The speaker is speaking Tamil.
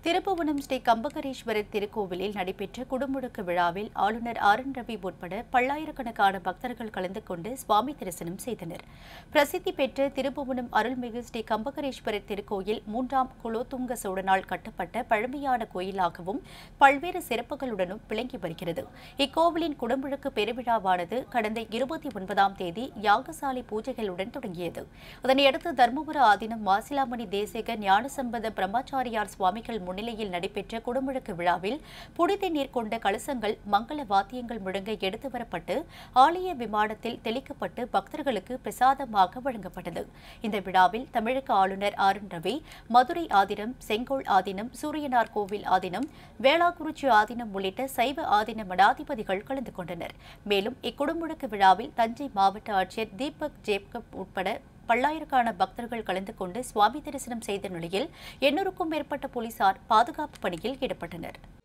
திருப்புவனம் ஸ்ரீ கம்பகரேஸ்வரர் திருக்கோவிலில் நடைபெற்ற குடமுழுக்கு விழாவில் ஆளுநர் ஆர் என் ரவி உட்பட பல்லாயிரக்கணக்கான பக்தர்கள் கலந்து கொண்டு சுவாமி தரிசனம் செய்தனர் பிரசித்தி பெற்ற திருப்புவனம் அருள்மிகு ஸ்ரீ கம்பகரேஸ்வரர் திருக்கோயில் மூன்றாம் குலோத்துங்க சோழனால் கட்டப்பட்ட பழமையான கோயிலாகவும் பல்வேறு சிறப்புகளுடனும் விளங்கி வருகிறது இக்கோவிலின் குடமுழுக்கு பெருவிழாவானது கடந்த இருபத்தி ஒன்பதாம் தேதி யாகசாலை பூஜைகளுடன் தொடங்கியது இதனையடுத்து தர்மபுர ஆதீனம் மாசிலாமணி தேசிக ஞானசம்பந்த பிரம்மாச்சாரியார் சுவாமிகள் முன்னிலையில் நடைபெற்ற குடமுழுக்கு விழாவில் புனித நீர் கொண்ட கலசங்கள் மங்கள வாத்தியங்கள் முழங்க எடுத்து வரப்பட்டு ஆலய விமானத்தில் தெளிக்கப்பட்டு பக்தர்களுக்கு பிரசாதமாக வழங்கப்பட்டது இந்த விழாவில் தமிழக ஆளுநர் ஆர் என் ரவி மதுரை ஆதீனம் செங்கோல் ஆதீனம் சூரியனார் கோவில் ஆதீனம் வேளாக்குறிச்சி ஆதீனம் உள்ளிட்ட சைவ ஆதீன மடாதிபதிகள் கலந்து கொண்டனர் மேலும் இக்குடமுழுக்கு விழாவில் தஞ்சை மாவட்ட ஆட்சியர் தீபக் ஜேக்கப் உட்பட பல்லாயிரக்கான பக்தர்கள் கலந்து கொண்டு சுவாமி தரிசனம் செய்த நிலையில் எண்ணூறுக்கும் மேற்பட்ட போலீசார் பாதுகாப்பு பணியில் ஈடுபட்டனர்